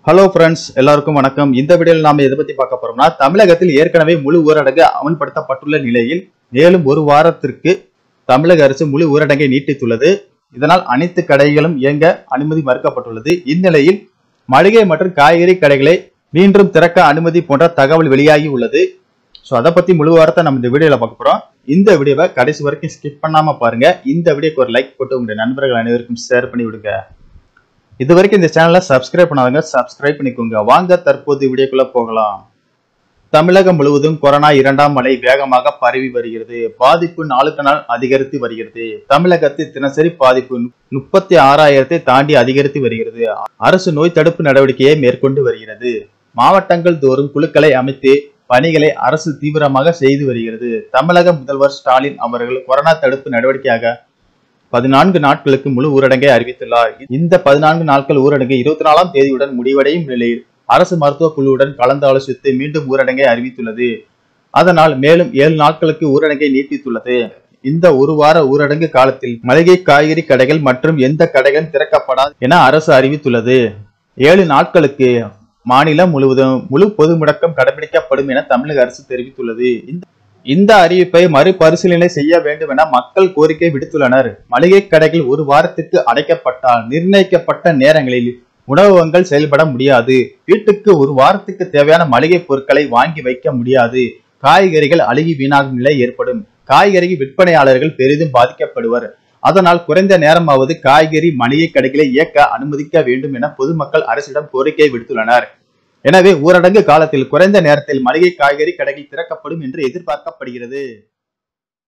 hello friends எல்லாருக்கும் வணக்கம் இந்த வீடியோவில் நாம எதை பத்தி பார்க்க போறோம்னா தமிழகத்தில் ஏற்கனவே முழு ஊரடங்கு அமல்படுத்தப்பட்டுள்ள நிலையில் மேலும் ஒரு வாரத்திற்கு தமிழக அரசு முழு ஊரடங்கை நீட்டித்துள்ளது இதனால் அனைத்து கடைகளும் இயங்க அனுமதி மறுக்கப்பட்டுள்ளது இந்நிலையில் மளிகை மற்றும் காய்கறி கடைகளை மீண்டும் திறக்க அனுமதி போன்ற தகவல் வெளியாகி உள்ளது ஸோ அதை பத்தி முழு வாரத்தை நம்ம இந்த வீடியோல பார்க்க போறோம் இந்த வீடியோவை கடைசி வரைக்கும் ஸ்கிப் பண்ணாம பாருங்க இந்த வீடியோக்கு ஒரு லைக் போட்டு உங்களுடைய நண்பர்கள் அனைவருக்கும் ஷேர் பண்ணி விடுங்க இது வரைக்கும் இந்த சேனலை சப்ஸ்கிரைப் பண்ணாதவங்க சப்ஸ்கிரைப் பண்ணிக்கோங்க வாங்க தற்போது வீடியோக்குள்ள போகலாம் தமிழகம் முழுவதும் கொரோனா இரண்டாம் அலை வேகமாக பரவி வருகிறது பாதிப்பு நாளுக்கு நாள் அதிகரித்து வருகிறது தமிழகத்தில் தினசரி பாதிப்பு முப்பத்தி ஆறாயிரத்தை தாண்டி அதிகரித்து வருகிறது அரசு நோய் தடுப்பு நடவடிக்கையை மேற்கொண்டு வருகிறது மாவட்டங்கள் தோறும் குழுக்களை அமைத்து பணிகளை அரசு தீவிரமாக செய்து வருகிறது தமிழக முதல்வர் ஸ்டாலின் அவர்கள் கொரோனா தடுப்பு நடவடிக்கையாக பதினான்கு நாட்களுக்கு முழு ஊரடங்கை அறிவித்துள்ளார் இந்த பதினான்கு நாட்கள் ஊரடங்கு இருபத்தி நாலாம் தேதியுடன் முடிவடையும் நிலையில் அரசு மருத்துவ குழுவுடன் கலந்து ஆலோசித்து மீண்டும் ஊரடங்கை அறிவித்துள்ளது அதனால் மேலும் ஏழு நாட்களுக்கு ஊரடங்கை நீட்டித்துள்ளது இந்த ஒரு வார ஊரடங்கு காலத்தில் மளிகை காய்கறி கடைகள் மற்றும் எந்த கடைகளும் திறக்கப்படாது என அரசு அறிவித்துள்ளது ஏழு நாட்களுக்கு மாநிலம் முழுவதும் முழு பொது முடக்கம் கடைபிடிக்கப்படும் என தமிழக அரசு தெரிவித்துள்ளது இந்த இந்த அறிவிப்பை மறுபரிசீலனை செய்ய வேண்டும் என மக்கள் கோரிக்கை விடுத்துள்ளனர் மளிகை கடைகள் ஒரு வாரத்திற்கு அடைக்கப்பட்டால் நிர்ணயிக்கப்பட்ட நேரங்களில் உணவகங்கள் செயல்பட முடியாது வீட்டுக்கு ஒரு வாரத்துக்கு தேவையான மளிகை பொருட்களை வாங்கி வைக்க முடியாது காய்கறிகள் அழுகி வீணாகும் நிலை ஏற்படும் காய்கறி விற்பனையாளர்கள் பெரிதும் பாதிக்கப்படுவர் அதனால் குறைந்த நேரமாவது காய்கறி மளிகை கடைகளை இயக்க அனுமதிக்க வேண்டும் என பொதுமக்கள் அரசிடம் கோரிக்கை விடுத்துள்ளனர் எனவே ஊரடங்கு காலத்தில் குறைந்த நேரத்தில் மளிகை காய்கறி கடைகள் திறக்கப்படும் என்று எதிர்பார்க்கப்படுகிறது